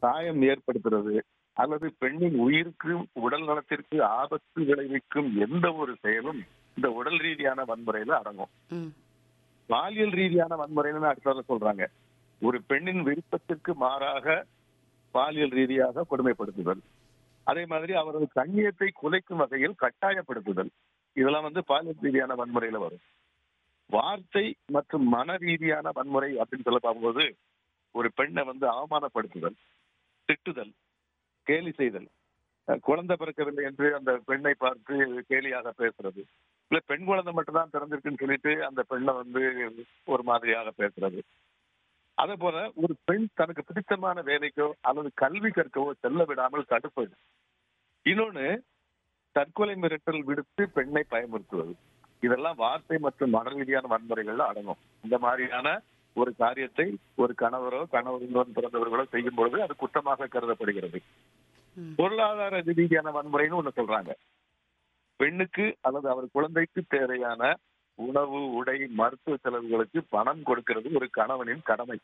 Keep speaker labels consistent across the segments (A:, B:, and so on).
A: காயம் ஏற்படுத்துறது அல்லது பெண்ணின் உயிருக்கு உடல் நலத்திற்கு ஆபத்து விளைவிக்கும் எந்த ஒரு செயலும் இந்த உடல் ரீதியான வன்முறையில அடங்கும்
B: ம்
A: பாலியல் ரீதியான வன்முறைன்னு அடுத்தவங்க சொல்றாங்க ஒரு பெண்ணின் விருப்பத்திற்கு மாறாக பாலியல் ரீதியாக கொடுமைப்படுத்துதல் அதே மாதிரி அவரது கண்ணியத்தை குலைக்கும் வகையில் கட்டாயப்படுத்துதல் இதெல்லாம் வந்து பாலியல் ரீதியான வன்முறையில வரும் வார்த்தை மற்றும் மன ரீதியான வன்முறை அப்படின்னு சொல்ல பார்க்கும்போது ஒரு பெண்ணை வந்து அவமானப்படுத்துதல் திட்டுதல் கேலி செய்தல் அஹ் குழந்தை பிறக்கவில்லை என்று அந்த பெண்ணை பார்த்து கேலியாக பேசுறது இல்ல பெண் குழந்தை மட்டும் தான் பிறந்திருக்குன்னு சொல்லிட்டு அந்த பெண்ணை வந்து ஒரு மாதிரியாக பேசுறது அதே போல ஒரு பெண் தனக்கு பிடித்தமான வேலைக்கோ அல்லது கல்வி கற்கவோ செல்ல விடாமல் தடுப்பது இன்னொன்னு தற்கொலை மிரட்டல் விடுத்து பெண்ணை பயமுறுத்துவது இதெல்லாம் வார்த்தை மற்றும் மன ரீதியான வன்முறைகள்ல அடங்கும் இந்த மாதிரியான ஒரு காரியத்தை ஒரு கணவரோ கணவருடன் பிறந்தவர்களோ செய்யும் பொழுது அது குற்றமாக கருதப்படுகிறது
B: ம்.
A: பொருளாதார ரீதியான வன்முறைன்னு ஒண்ணு சொல்றாங்க பெண்ணுக்கு அல்லது அவர் குழந்தைக்கு தேவையான உணவு உடை மருத்துவ செலவுகளுக்கு பணம் கொடுக்கிறது ஒரு கணவனின் கடமை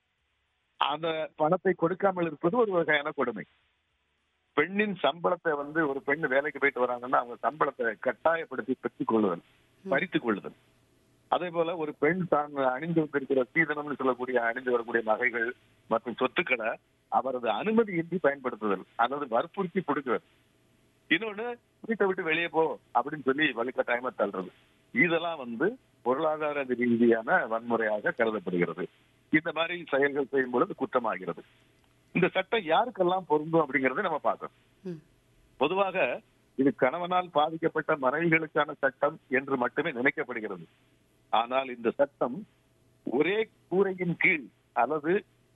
A: அந்த பணத்தை கொடுக்காமல் இருப்பது ஒரு வகையான கொடுமை பெண்ணின் சம்பளத்தை வந்து ஒரு பெண் வேலைக்கு போயிட்டு வராங்கன்னா அவங்க சம்பளத்தை கட்டாயப்படுத்தி பெற்றுக் கொள்ளுதல் பறித்துக் கொள்ளுதல் அதே போல ஒரு பெண் தான் அணிந்து வந்திருக்கிற சீதனம்னு சொல்லக்கூடிய அணிந்து வரக்கூடிய நகைகள் மற்றும் சொத்துக்களை அவரது அனுமதியின்றி பயன்படுத்துதல் அல்லது வற்புறுத்தி கொடுக்கிறது இன்னொன்னு வீட்டை விட்டு வெளியே போ அப்படின்னு சொல்லி வலுக்கட்டாயமா தள்ளுறது இதெல்லாம் வந்து பொருளாதார ரீதியான வன்முறையாக கருதப்படுகிறது இந்த மாதிரி செயல்கள் செய்யும் பொழுது குற்றமாகிறது இந்த சட்டம் யாருக்கெல்லாம் பொருந்தும் அப்படிங்கறத நம்ம பார்க்கணும்
B: ம்.
A: பொதுவாக இது கணவனால் பாதிக்கப்பட்ட மனைவிகளுக்கான சட்டம் என்று மட்டுமே நினைக்கப்படுகிறது ஆனால் இந்த சட்டம் ஒரே கூரையின் கீழ் அல்லது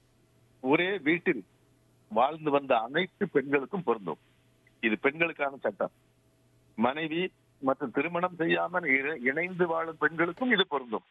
A: ஒரே வீட்டில் வாழ்ந்து வந்த அனைத்து பெண்களுக்கும் பொருந்தும் இது பெண்களுக்கான சட்டம் மனைவி மற்றும் திருமணம் செய்யாமல் இணை- இணைந்து வாழும் பெண்களுக்கும் இது பொருந்தும்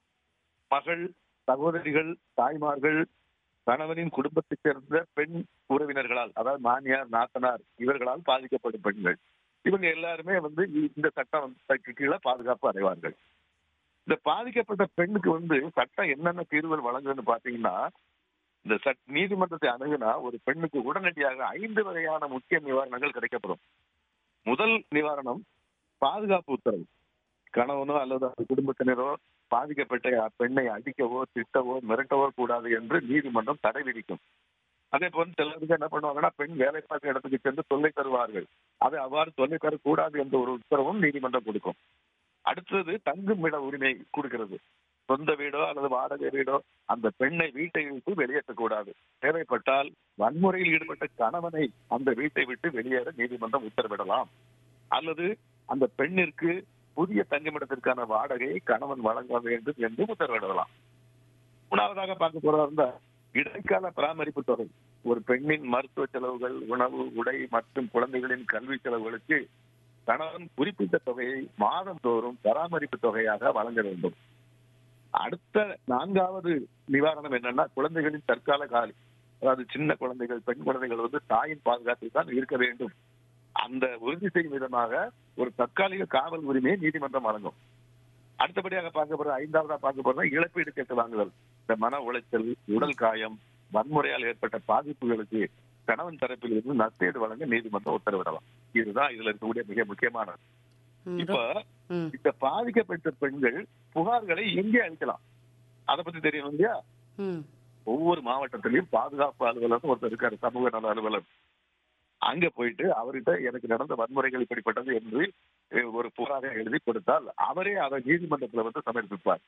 A: மகள் சகோதரிகள் தாய்மார்கள் கணவனின் குடும்பத்தைச் சேர்ந்த பெண் உறவினர்களால் அதாவது மாமியார் நாத்தனார் இவர்களால் பாதிக்கப்படும் பெண்கள் இவங்க எல்லாருமே வந்து இ- இந்த சட்டம் வந்து கீழே பாதுகாப்பு அடைவார்கள் இந்த பாதிக்கப்பட்ட பெண்ணுக்கு வந்து சட்டம் என்னென்ன தீர்வுகள் வழங்குதுன்னு பாத்தீங்கன்னா இந்த சட் நீதிமன்றத்தை அணுகுனா ஒரு பெண்ணுக்கு உடனடியாக ஐந்து வகையான முக்கிய நிவாரணங்கள் கிடைக்கப்படும் முதல் நிவாரணம் பாதுகாப்பு உத்தரவு கணவனோ அல்லது அந்த குடும்பத்தினரோ பாதிக்கப்பட்ட பெண்ணை அடிக்கவோ திட்டவோ மிரட்டவோ கூடாது என்று நீதிமன்றம் தடை விதிக்கும் அதே போல சிலருக்கு என்ன பண்ணுவாங்கன்னா பெண் வேலை பார்க்க இடத்துக்கு சென்று தொல்லை தருவார்கள் அதை அவ்வாறு தொல்லை தரக்கூடாது என்ற ஒரு உத்தரவும் நீதிமன்றம் கொடுக்கும் அடுத்தது தங்கும் இட உரிமை கொடுக்கிறது சொந்த வீடோ அல்லது வாடகை வீடோ அந்த பெண்ணை வீட்டை விட்டு வெளியேற்றக்கூடாது தேவைப்பட்டால் வன்முறையில் ஈடுபட்ட கணவனை அந்த வீட்டை விட்டு வெளியேற நீதிமன்றம் உத்தரவிடலாம் அல்லது அந்த பெண்ணிற்கு புதிய தங்குமிடத்திற்கான வாடகையை கணவன் வழங்க வேண்டும் என்று உத்தரவிடலாம் மூணாவதாக பார்க்க போறதா இருந்தா இடைக்கால பராமரிப்பு தொகை ஒரு பெண்ணின் மருத்துவ செலவுகள் உணவு உடை மற்றும் குழந்தைகளின் கல்வி செலவுகளுக்கு கணவன் குறிப்பிட்ட தொகையை மாதந்தோறும் பராமரிப்பு தொகையாக வழங்க வேண்டும் அடுத்த நான்காவது நிவாரணம் என்னன்னா குழந்தைகளின் தற்கால காலி அதாவது சின்ன குழந்தைகள் பெண் குழந்தைகள் வந்து தாயின் பாதுகாப்பில் தான் இருக்க வேண்டும் அந்த உறுதி செய்யும் விதமாக ஒரு தற்காலிக காவல் உரிமையை நீதிமன்றம் வழங்கும் அடுத்தபடியாக பார்க்க போற ஐந்தாவதா பார்க்க போறதா இழப்பீடு கேட்டு வாங்குதல் இந்த மன உளைச்சல் உடல் காயம் வன்முறையால் ஏற்பட்ட பாதிப்புகளுக்கு கணவன் தரப்பில் இருந்து நஷ்டீடு வழங்க நீதிமன்றம் உத்தரவிடலாம் இதுதான் இதுல இருக்கக்கூடிய மிக முக்கியமானது
B: ம்,
A: இப்ப
B: ம்
A: இந்த பாதிக்கப்பட்ட பெண்கள் புகார்களை எங்கே அளிக்கலாம் அதை பத்தி தெரியும் இல்லையா
B: ம்
A: ஒவ்வொரு மாவட்டத்திலையும் பாதுகாப்பு அலுவலர் ஒருத்தர் இருக்காரு சமூக நல அலுவலர் அங்க போயிட்டு அவர்கிட்ட எனக்கு நடந்த வன்முறைகள் இப்படிப்பட்டது என்று அஹ், ஒரு புகாரை எழுதி கொடுத்தால் அவரே அதை நீதிமன்றத்துல வந்து சமர்ப்பிப்பார்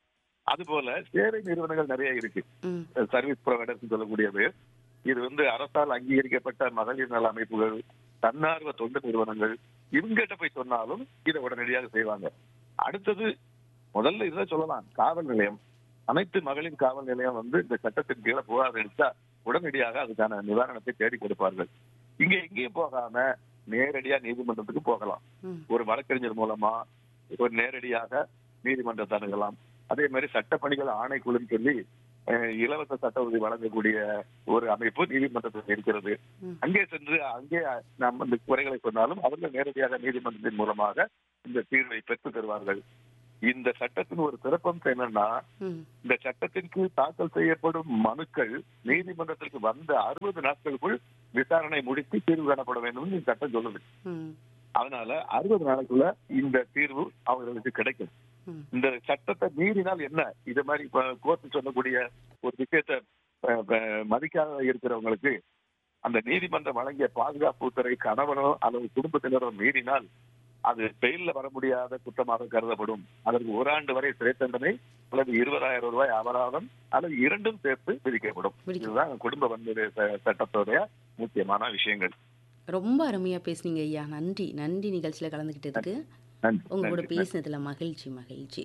A: அதுபோல சேவை நிறுவனங்கள் நிறைய இருக்கு
B: ம்
A: சர்வீஸ் ப்ரொவைடர்ஸ் சொல்லக்கூடியது இது வந்து அரசால் அங்கீகரிக்கப்பட்ட மகளிர் நல அமைப்புகள் தன்னார்வ தொண்டு நிறுவனங்கள் இவங்கிட்ட போய் சொன்னாலும் இதை உடனடியாக செய்வாங்க அடுத்தது முதல்ல இதை சொல்லலாம் காவல் நிலையம் அனைத்து மகளிர் காவல் நிலையம் வந்து இந்த சட்டத்தின் கீழே புகார் அளித்தா உடனடியாக அதுக்கான நிவாரணத்தை தேடி கொடுப்பார்கள் இங்க எங்கேயும் போகாம நேரடியா நீதிமன்றத்துக்கு போகலாம்
B: ம்
A: ஒரு வழக்கறிஞர் மூலமா ஒரு நேரடியாக நீதிமன்றத்தை அணுகலாம் அதே மாதிரி சட்டப்பணிகள் ஆணைக்குழுன்னு சொல்லி அஹ், இலவச சட்ட உதவி வழங்கக்கூடிய ஒரு அமைப்பு நீதிமன்றத்தில் இருக்கிறது
B: ம்.
A: அங்கே சென்று அங்கே நாம் இந்த குறைகளை சொன்னாலும் அவர்கள் நேரடியாக நீதிமன்றத்தின் மூலமாக இந்த தீர்வை பெற்று தருவார்கள் இந்த சட்டத்தின் ஒரு சிறப்பம்சம் என்னன்னா
B: ம்
A: இந்த சட்டத்தின் கீழ் தாக்கல் செய்யப்படும் மனுக்கள் நீதிமன்றத்திற்கு வந்த அறுபது நாட்களுக்குள் விசாரணை முடித்து தீர்வு காணப்பட வேண்டும் இந்த சட்டம் சொல்லுது
B: ம்
A: அதனால அறுபது நாளுக்குள்ள இந்த தீர்வு அவர்களுக்கு கிடைக்கும்
B: ம்
A: இந்த சட்டத்தை மீறினால் என்ன இது மாதிரி இப்ப கோர்ட்டு சொல்லக்கூடிய ஒரு விஷயத்தை அஹ், அஹ், மதிக்காத இருக்கிறவங்களுக்கு அந்த நீதிமன்றம் வழங்கிய பாதுகாப்பு உத்தரவை கணவனோ அல்லது குடும்பத்தினரோ மீறினால் அது பெயில்ல வர முடியாத குற்றமாக கருதப்படும் அதற்கு ஒரு ஆண்டு வரை சிறை தண்டனை அல்லது இருபதாயிரம் ரூபாய் அபராதம் அல்லது இரண்டும் சேர்த்து விதிக்கப்படும்
B: விதிக்க-
A: இதுதான் குடும்ப வன்முறை ச- சட்டத்தோடைய முக்கியமான விஷயங்கள்
B: ரொம்ப அருமையா பேசுனீங்க ஐயா நன்றி நன்றி நிகழ்ச்சியில கலந்துக்கிட்டதுக்கு
A: நன்றி
B: உங்க கூட
A: நன்றி.
B: பேசினதுல மகிழ்ச்சி மகிழ்ச்சி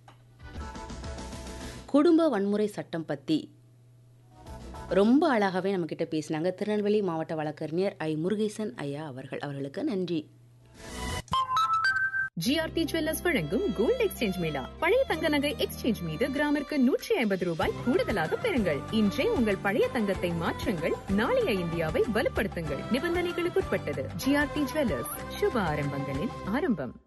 B: குடும்ப வன்முறை சட்டம் பத்தி ரொம்ப அழகாவே நம்ம கிட்ட பேசினாங்க திருநெல்வேலி மாவட்ட வழக்கறிஞர் ஐ முருகேசன் ஐயா அவர்கள் அவர்களுக்கு நன்றி
C: ஜிஆர்டி ஜுவல்லர்ஸ் வழங்கும் கோல்ட் எக்ஸ்சேஞ்ச் மேளா பழைய தங்க நகை எக்ஸ்சேஞ்ச் மீது கிராமிற்கு நூற்றி ஐம்பது ரூபாய் கூடுதலாக பெறுங்கள் இன்றே உங்கள் பழைய தங்கத்தை மாற்றுங்கள் நாளைய இந்தியாவை வலுப்படுத்துங்கள் நிபந்தனைகளுக்குட்பட்டது ஜிஆர்டி ஜுவல்லர்ஸ் சுப ஆரம்பங்களின் ஆரம்பம்